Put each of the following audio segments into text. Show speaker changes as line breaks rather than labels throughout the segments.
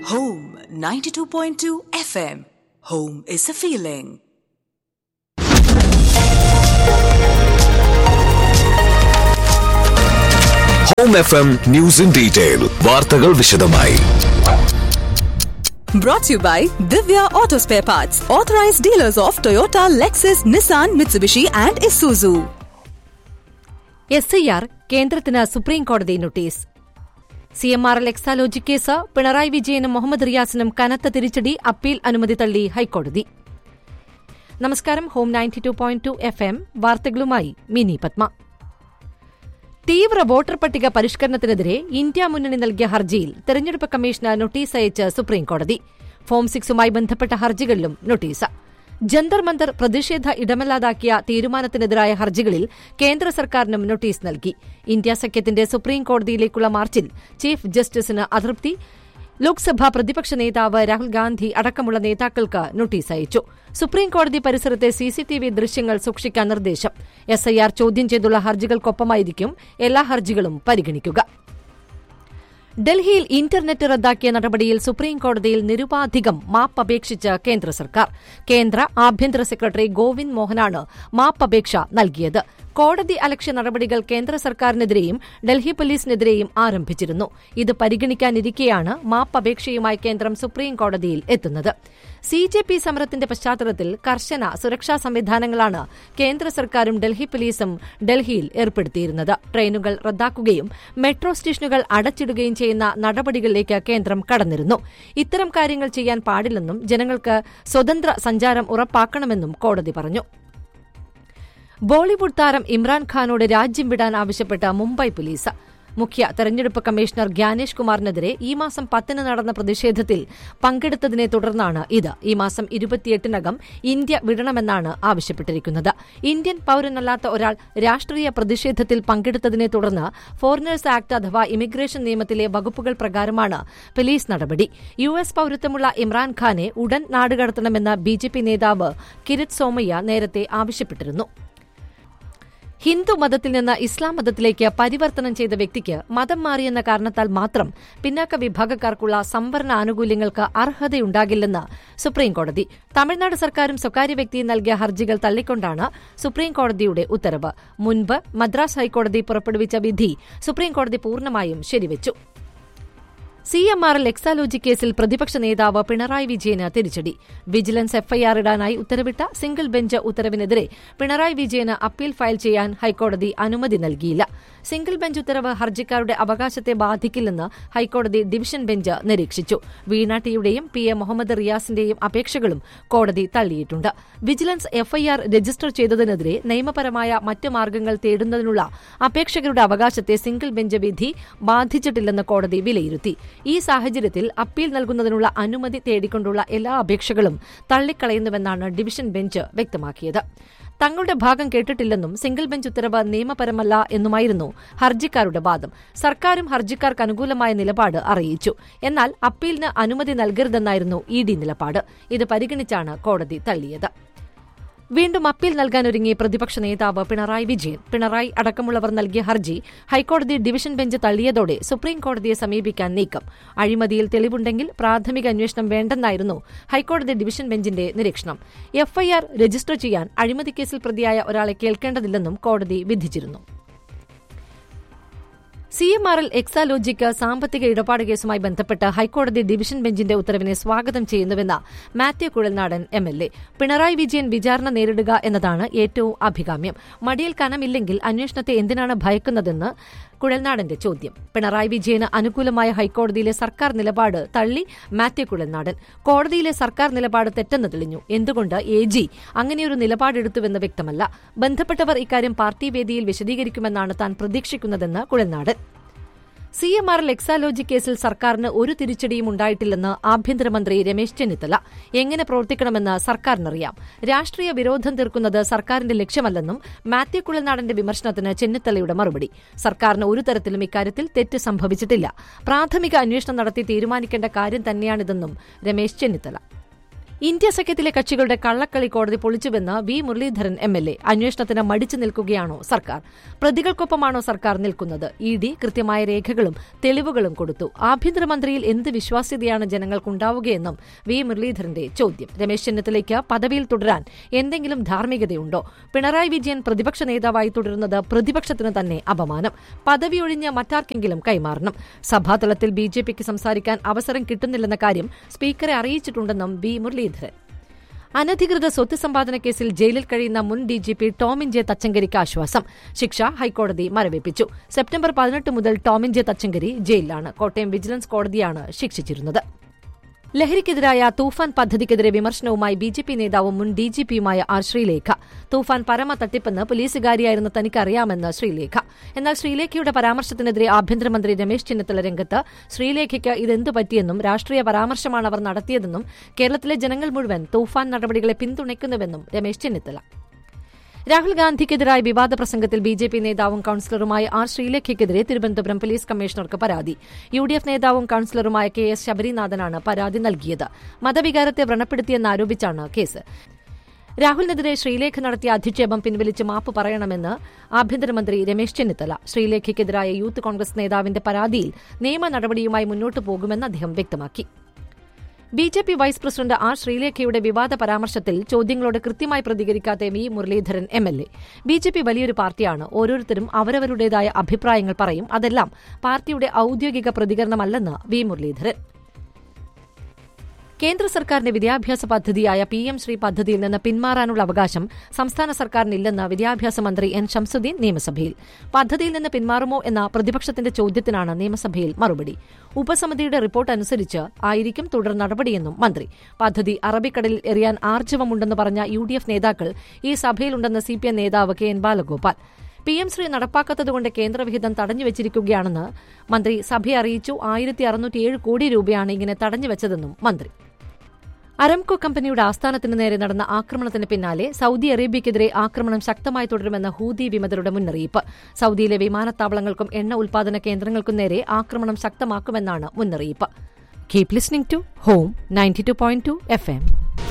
Home 92.2 FM. Home is a feeling.
Home F M news in detail വാർത്തകൾ വിശദമായി
Brought to you by Divya Auto Spare Parts, authorized dealers of Toyota, Lexus, Nissan, Mitsubishi, and Isuzu.
S I R കേന്ദ്രത്തിന് supreme കോടതി notice C M R L Exalogic case Pinarayi വിജയനും മുഹമ്മദ് റിയാസിനും കനത്ത തിരിച്ചടി appeal അനുമതി തള്ളി ഹൈക്കോടതി നമസ്കാരം home ninety two point two F M വാർത്തകളുമായി മിനി പത്മ തീവ്ര വോട്ടർ പട്ടിക പരിഷ്കരണത്തിനെതിരെ ഇന്ത്യ മുന്നണി നൽകിയ ഹർജിയിൽ തെരഞ്ഞെടുപ്പ് കമ്മീഷന് നോട്ടീസ് അയച്ച് സുപ്രീംകോടതി ഫോം സിക്സുമായി ബന്ധപ്പെട്ട ഹർജികളിലും നോട്ടീസ് ജന്തർ മന്തർ പ്രതിഷേധ ഇടമല്ലാതാക്കിയ തീരുമാനത്തിനെതിരായ ഹർജികളിൽ കേന്ദ്ര സർക്കാരിനും നോട്ടീസ് നൽകി ഇന്ത്യ സഖ്യത്തിന്റെ സുപ്രീം കോടതിയിലേക്കുള്ള മാർച്ചിൽ ചീഫ് ജസ്റ്റിസിന് അതൃപ്തി ലോക്സഭാ പ്രതിപക്ഷ നേതാവ് രാഹുൽ ഗാന്ധി അടക്കമുള്ള നേതാക്കൾക്ക് നോട്ടീസ് അയച്ചു സുപ്രീം കോടതി പരിസരത്തെ സിസിടിവി ദൃശ്യങ്ങൾ സൂക്ഷിക്കാൻ നിർദ്ദേശം എസ്ഐആർ ചോദ്യം ചെയ്തുള്ള ഹർജികൾക്കൊപ്പമായിരിക്കും എല്ലാ ഹർജികളും പരിഗണിക്കുക ഡൽഹിയിൽ ഇന്റർനെറ്റ് റദ്ദാക്കിയ നടപടിയിൽ സുപ്രീം കോടതിയിൽ നിരുപാധികം മാപ്പ് അപേക്ഷിച്ച് കേന്ദ്ര സർക്കാർ കേന്ദ്ര ആഭ്യന്തര സെക്രട്ടറി ഗോവിന്ദ് മോഹനാണ് മാപ്പപേക്ഷ നൽകിയത് കോടതി അലക്ഷ്യ നടപടികൾ കേന്ദ്ര സർക്കാരിനെതിരെയും ഡൽഹി പോലീസിനെതിരെയും ആരംഭിച്ചിരുന്നു ഇത് പരിഗണിക്കാനിരിക്കെയാണ് മാപ്പപേക്ഷയുമായി കേന്ദ്രം സുപ്രീം കോടതിയിൽ എത്തുന്നത് സി ജെ പി സമരത്തിന്റെ പശ്ചാത്തലത്തിൽ കർശന സുരക്ഷാ സംവിധാനങ്ങളാണ് കേന്ദ്ര സർക്കാരും ഡൽഹി പോലീസും ഡൽഹിയിൽ ഏർപ്പെടുത്തിയിരുന്നത് ട്രെയിനുകൾ റദ്ദാക്കുകയും മെട്രോ സ്റ്റേഷനുകൾ അടച്ചിടുകയും ചെയ്യുന്ന നടപടികളിലേക്ക് കേന്ദ്രം കടന്നിരുന്നു ഇത്തരം കാര്യങ്ങൾ ചെയ്യാൻ പാടില്ലെന്നും ജനങ്ങൾക്ക് സ്വതന്ത്ര സഞ്ചാരം ഉറപ്പാക്കണമെന്നും കോടതി പറഞ്ഞു ബോളിവുഡ് താരം ഇമ്രാൻഖാനോട് രാജ്യം വിടാൻ ആവശ്യപ്പെട്ട മുംബൈ പോലീസ് മുഖ്യ തെരഞ്ഞെടുപ്പ് കമ്മീഷണർ ഗ്യാനേഷ് കുമാറിനെതിരെ ഈ മാസം പത്തിന് നടന്ന പ്രതിഷേധത്തിൽ പങ്കെടുത്തതിനെ തുടർന്നാണ് ഇത് ഈ മാസം ഇരുപത്തിയെട്ടിനകം ഇന്ത്യ വിടണമെന്നാണ് ആവശ്യപ്പെട്ടിരിക്കുന്നത് ഇന്ത്യൻ പൌരനല്ലാത്ത ഒരാൾ രാഷ്ട്രീയ പ്രതിഷേധത്തിൽ പങ്കെടുത്തതിനെ തുടർന്ന് ഫോറിനേഴ്സ് ആക്ട് അഥവാ ഇമിഗ്രേഷൻ നിയമത്തിലെ വകുപ്പുകൾ പ്രകാരമാണ് പോലീസ് നടപടി യു എസ് പൌരത്വമുള്ള ഇമ്രാൻഖാനെ ഉടൻ നാടുകടത്തണമെന്ന് ബി ജെ പി നേതാവ് കിരിത് സോമയ്യ നേരത്തെ ആവശ്യപ്പെട്ടിരുന്നു ഹിന്ദു മതത്തിൽ നിന്ന് ഇസ്ലാം മതത്തിലേക്ക് പരിവർത്തനം ചെയ്ത വ്യക്തിക്ക് മതം മാറിയെന്ന കാരണത്താൽ മാത്രം പിന്നാക്ക വിഭാഗക്കാർക്കുള്ള സംവരണ ആനുകൂല്യങ്ങൾക്ക് അർഹതയുണ്ടാകില്ലെന്ന് സുപ്രീംകോടതി തമിഴ്നാട് സർക്കാരും സ്വകാര്യ വ്യക്തിയും നൽകിയ ഹർജികൾ തള്ളിക്കൊണ്ടാണ് സുപ്രീംകോടതിയുടെ ഉത്തരവ് മുൻപ് മദ്രാസ് ഹൈക്കോടതി പുറപ്പെടുവിച്ച വിധി സുപ്രീംകോടതി പൂർണ്ണമായും ശരിവച്ചു C M R L Exalogic കേസിൽ പ്രതിപക്ഷ നേതാവ് പിണറായി വിജയന് തിരിച്ചടി വിജിലൻസ് എഫ്ഐആർ ഇടാനായി ഉത്തരവിട്ട സിംഗിൾ ബെഞ്ച് ഉത്തരവിനെതിരെ പിണറായി വിജയന് അപ്പീൽ ഫയൽ ചെയ്യാൻ ഹൈക്കോടതി അനുമതി നൽകിയില്ല സിംഗിൾ ബെഞ്ച് ഉത്തരവ് ഹർജിക്കാരുടെ അവകാശത്തെ ബാധിക്കില്ലെന്ന് ഹൈക്കോടതി ഡിവിഷൻ ബെഞ്ച് നിരീക്ഷിച്ചു വീണ ടിയുടെയും പി എ മുഹമ്മദ് റിയാസിന്റെയും അപേക്ഷകളും കോടതി തള്ളിയിട്ടുണ്ട് വിജിലൻസ് എഫ്ഐആർ രജിസ്റ്റർ ചെയ്തതിനെതിരെ നിയമപരമായ മറ്റ് മാർഗങ്ങൾ തേടുന്നതിനുള്ള അപേക്ഷകരുടെ അവകാശത്തെ സിംഗിൾ ബെഞ്ച് വിധി ബാധിച്ചിട്ടില്ലെന്ന് കോടതി വിലയിരുത്തി ഈ സാഹചര്യത്തിൽ അപ്പീൽ നൽകുന്നതിനുള്ള അനുമതി തേടിക്കൊണ്ടുള്ള എല്ലാ അപേക്ഷകളും തള്ളിക്കളയുന്നുവെന്നാണ് ഡിവിഷൻ ബെഞ്ച് വ്യക്തമാക്കിയത് തങ്ങളുടെ ഭാഗം കേട്ടിട്ടില്ലെന്നും സിംഗിൾ ബെഞ്ച് ഉത്തരവ് നിയമപരമല്ല എന്നുമായിരുന്നു ഹർജിക്കാരുടെ വാദം സർക്കാരും ഹർജിക്കാർക്ക് അനുകൂലമായ നിലപാട് അറിയിച്ചു എന്നാൽ അപ്പീലിന് അനുമതി നൽകരുതെന്നായിരുന്നു ഇ ഡി നിലപാട് ഇത് പരിഗണിച്ചാണ് കോടതി തള്ളിയത് വീണ്ടും അപ്പീൽ നൽകാനൊരുങ്ങി പ്രതിപക്ഷ നേതാവ് പിണറായി വിജയൻ പിണറായി അടക്കമുള്ളവർ നൽകിയ ഹർജി ഹൈക്കോടതി ഡിവിഷൻ ബെഞ്ച് തള്ളിയതോടെ സുപ്രീം കോടതിയെ സമീപിക്കാൻ നീക്കം അഴിമതിയിൽ തെളിവുണ്ടെങ്കിൽ പ്രാഥമിക അന്വേഷണം വേണ്ടെന്നായിരുന്നു ഹൈക്കോടതി ഡിവിഷൻ ബെഞ്ചിന്റെ നിരീക്ഷണം എഫ്ഐആർ രജിസ്റ്റർ ചെയ്യാൻ അഴിമതി കേസിൽ പ്രതിയായ ഒരാളെ കേൾക്കേണ്ടതില്ലെന്നും കോടതി വിധിച്ചിരുന്നു സി എം ആർ എൽ എക്സാലോജിക്ക് സാമ്പത്തിക ഇടപാട് കേസുമായി ബന്ധപ്പെട്ട് ഹൈക്കോടതി ഡിവിഷൻ ബെഞ്ചിന്റെ ഉത്തരവിനെ സ്വാഗതം ചെയ്യുന്നുവെന്ന് Mathew Kuzhalnadan M L A Pinarayi Vijayan വിചാരണ നേരിടുക എന്നതാണ് ഏറ്റവും അഭികാമ്യം മടിയിൽ കനമില്ലെങ്കിൽ അന്വേഷണത്തെ എന്തിനാണ് ഭയക്കുന്നതെന്ന് കുഴൽനാടന്റെ ചോദ്യം പിണറായി വിജയന് അനുകൂലമായ ഹൈക്കോടതിയിലെ സർക്കാർ നിലപാട് തള്ളി മാത്യു കുഴൽനാടൻ കോടതിയിലെ സർക്കാർ നിലപാട് തെറ്റെന്ന് തെളിഞ്ഞു എന്തുകൊണ്ട് എ ജി അങ്ങനെയൊരു നിലപാടെടുത്തുവെന്ന് വ്യക്തമല്ല ബന്ധപ്പെട്ടവർ ഇക്കാര്യം പാർട്ടി വേദിയിൽ വിശദീകരിക്കുമെന്നാണ് താൻ പ്രതീക്ഷിക്കുന്നതെന്ന് Kuzhalnadan C M R L Exalogic കേസിൽ സർക്കാരിന് ഒരു തിരിച്ചടിയും ഉണ്ടായിട്ടില്ലെന്ന് ആഭ്യന്തരമന്ത്രി രമേശ് ചെന്നിത്തല എങ്ങനെ പ്രവർത്തിക്കണമെന്ന് സർക്കാരിനറിയാം രാഷ്ട്രീയ വിരോധം തീർക്കുന്നത് സർക്കാരിന്റെ ലക്ഷ്യമല്ലെന്നും മാത്യു കുഴൽനാടന്റെ വിമർശനത്തിന് ചെന്നിത്തലയുടെ മറുപടി സർക്കാരിന് ഒരു തരത്തിലും ഇക്കാര്യത്തിൽ തെറ്റ് സംഭവിച്ചിട്ടില്ല പ്രാഥമിക അന്വേഷണം നടത്തി തീരുമാനിക്കേണ്ട കാര്യം തന്നെയാണിതെന്നും രമേശ് ചെന്നിത്തല ഇന്ത്യ സഖ്യത്തിലെ കക്ഷികളുടെ കള്ളക്കളി കോടതി പൊളിച്ചുവെന്ന് V Muraleedharan M L A അന്വേഷണത്തിന് മടിച്ചു നിൽക്കുകയാണോ സർക്കാർ പ്രതികൾക്കൊപ്പമാണോ സർക്കാർ നിൽക്കുന്നത് ഇ ഡി കൃത്യമായ രേഖകളും തെളിവുകളും കൊടുത്തു ആഭ്യന്തരമന്ത്രിയിൽ എന്ത് വിശ്വാസ്യതയാണ് ജനങ്ങൾക്കുണ്ടാവുകയെന്നും വി മുരളീധരന്റെ ചോദ്യം രമേശ് ചെന്നിത്തലയ്ക്ക് പദവിയിൽ തുടരാൻ എന്തെങ്കിലും ധാർമ്മികതയുണ്ടോ പിണറായി വിജയൻ പ്രതിപക്ഷ നേതാവായി തുടരുന്നത് പ്രതിപക്ഷത്തിന് തന്നെ അപമാനം പദവി ഒഴിഞ്ഞ് മറ്റാർക്കെങ്കിലും കൈമാറണം സഭാതലത്തിൽ ബി ജെ പിക്ക് സംസാരിക്കാൻ അവസരം കിട്ടുന്നില്ലെന്ന കാര്യം സ്പീക്കറെ അറിയിച്ചിട്ടുണ്ടെന്നും വി മുരളീധരൻ അനധികൃത സ്വത്ത് സമ്പാദന കേസിൽ ജയിലിൽ കഴിയുന്ന മുൻ D G P Tomin J തച്ചങ്കരിക്ക് ആശ്വാസം ശിക്ഷ ഹൈക്കോടതി മരവിപ്പിച്ചു സെപ്റ്റംബർ പതിനെട്ട് മുതൽ ടോമിൻ ജെ തച്ചങ്കരി ജയിലിലാണ് കോട്ടയം വിജിലൻസ് കോടതിയാണ് ശിക്ഷിച്ചിരുന്നത് ലഹരിക്കെതിരായ തൂഫാൻ പദ്ധതിക്കെതിരെ വിമർശനവുമായി ബി ജെ പി നേതാവും മുൻ ഡി ജി പിയുമായ ആർ ശ്രീലേഖ തൂഫാൻ പരമ തട്ടിപ്പെന്ന് പോലീസുകാരിയായിരുന്ന തനിക്കറിയാമെന്ന് ശ്രീലേഖ എന്നാൽ ശ്രീലേഖയുടെ പരാമർശത്തിനെതിരെ ആഭ്യന്തരമന്ത്രി രമേശ് ചെന്നിത്തല രംഗത്ത് ശ്രീലേഖയ്ക്ക് ഇതെന്തു പറ്റിയെന്നും രാഷ്ട്രീയ പരാമർശമാണ് അവർ നടത്തിയതെന്നും കേരളത്തിലെ ജനങ്ങൾ മുഴുവൻ തൂഫാൻ നടപടികളെ പിന്തുണയ്ക്കുന്നുവെന്നും രമേശ് ചെന്നിത്തല രാഹുൽ ഗാന്ധിക്കെതിരായ വിവാദ പ്രസംഗത്തിൽ ബി ജെ പി നേതാവും കൌൺസിലറുമായ ആർ ശ്രീലേഖയ്ക്കെതിരെ തിരുവനന്തപുരം പോലീസ് കമ്മീഷണർക്ക് പരാതി യു ഡി എഫ് നേതാവും കൌൺസിലറുമായ കെ എസ് ശബരിനാഥനാണ് പരാതി നൽകിയത് മതവികാരത്തെ വ്രണപ്പെടുത്തിയെന്നാരോപിച്ചാണ് കേസ് രാഹുലിനെതിരെ ശ്രീലേഖ നടത്തിയ അധിക്ഷേപം പിൻവലിച്ച് മാപ്പ് പറയണമെന്ന് ആഭ്യന്തരമന്ത്രി രമേശ് ചെന്നിത്തല ശ്രീലേഖയ്ക്കെതിരായ യൂത്ത് കോൺഗ്രസ് നേതാവിന്റെ പരാതിയിൽ നിയമ നടപടിയുമായി മുന്നോട്ടു പോകുമെന്ന് അദ്ദേഹം വ്യക്തമാക്കി B J P vice president R ശ്രീലേഖയുടെ വിവാദ പരാമർശത്തിൽ ചോദ്യങ്ങളോട് കൃത്യമായി പ്രതികരിക്കാത്ത V Muraleedharan M L A B J P വലിയൊരു പാർട്ടിയാണ് ഓരോരുത്തരും അവരവരുടേതായ അഭിപ്രായങ്ങൾ പറയും അതെല്ലാം പാർട്ടിയുടെ ഔദ്യോഗിക പ്രതികരണമല്ലെന്ന് വി മുരളീധരൻ കേന്ദ്ര സർക്കാരിന്റെ വിദ്യാഭ്യാസ പദ്ധതിയായ പി എം ശ്രീ പദ്ധതിയിൽ നിന്ന് പിന്മാറാനുള്ള അവകാശം സംസ്ഥാന സർക്കാരിനില്ലെന്ന് വിദ്യാഭ്യാസ മന്ത്രി എൻ ഷംസുദ്ദീൻ നിയമസഭയിൽ പദ്ധതിയിൽ നിന്ന് പിന്മാറുമോ എന്ന പ്രതിപക്ഷത്തിന്റെ ചോദ്യത്തിനാണ് നിയമസഭയിൽ മറുപടി ഉപസമിതിയുടെ റിപ്പോർട്ട് അനുസരിച്ച് ആയിരിക്കും തുടർ നടപടിയെന്നും മന്ത്രി പദ്ധതി അറബിക്കടലിൽ എറിയാൻ ആർജവമുണ്ടെന്ന് പറഞ്ഞ യു ഡി എഫ് നേതാക്കൾ ഈ സഭയിലുണ്ടെന്ന് സി പി എം നേതാവ് K N Balagopal P M Shri നടപ്പാക്കാത്തതുകൊണ്ട് കേന്ദ്രവിഹിതം തടഞ്ഞുവച്ചിരിക്കുകയാണെന്ന് മന്ത്രി സഭയെ അറിയിച്ചു ആയിരത്തി അറുന്നൂറ്റിയേഴ് കോടി രൂപയാണ് ഇങ്ങനെ തടഞ്ഞുവച്ചതെന്നും മന്ത്രി അരംകോ കമ്പനിയുടെ ആസ്ഥാനത്തിന് നേരെ നടന്ന ആക്രമണത്തിന് പിന്നാലെ സൌദി അറേബ്യയ്ക്കെതിരെ ആക്രമണം ശക്തമായി തുടരുമെന്ന ഹൂതി വിമതരുടെ മുന്നറിയിപ്പ് സൌദിയിലെ വിമാനത്താവളങ്ങൾക്കും എണ്ണ ഉൽപാദന കേന്ദ്രങ്ങൾക്കും നേരെ ആക്രമണം ശക്തമാക്കുമെന്നാണ് മുന്നറിയിപ്പ് keep listening to home ninety two point two F M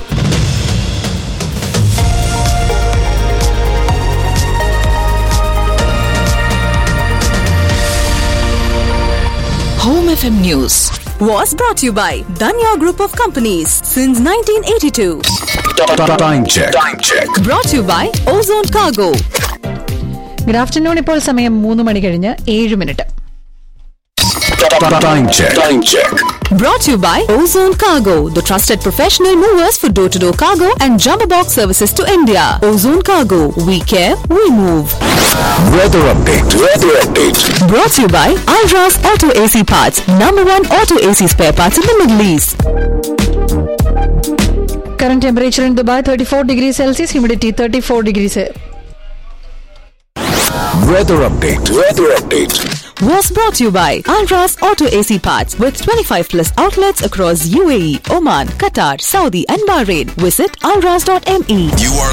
Home FM News was brought to you by Danya Group of Companies since 1982.
Time check. Time check.
Brought to you by Ozone Cargo.
Good afternoon ഇപ്പോൾ സമയം മൂന്ന് മണി കഴിഞ്ഞ് ഏഴ് minute
Time check. Time check.
Brought to you by Ozone Cargo, the trusted professional movers for door to door cargo and jumbo box services to India. Ozone Cargo, we care, we move.
Weather update. Weather update.
Brought to you by Alras Auto AC Parts, number one auto AC spare parts in the Middle East.
Current temperature in Dubai thirty four degree celsius humidity thirty four degrees
Weather update. Weather update.
Was brought to you by Alras Auto AC Parts with 25 plus outlets across UAE, Oman, Qatar, Saudi, and Bahrain. Visit alras.me.
You are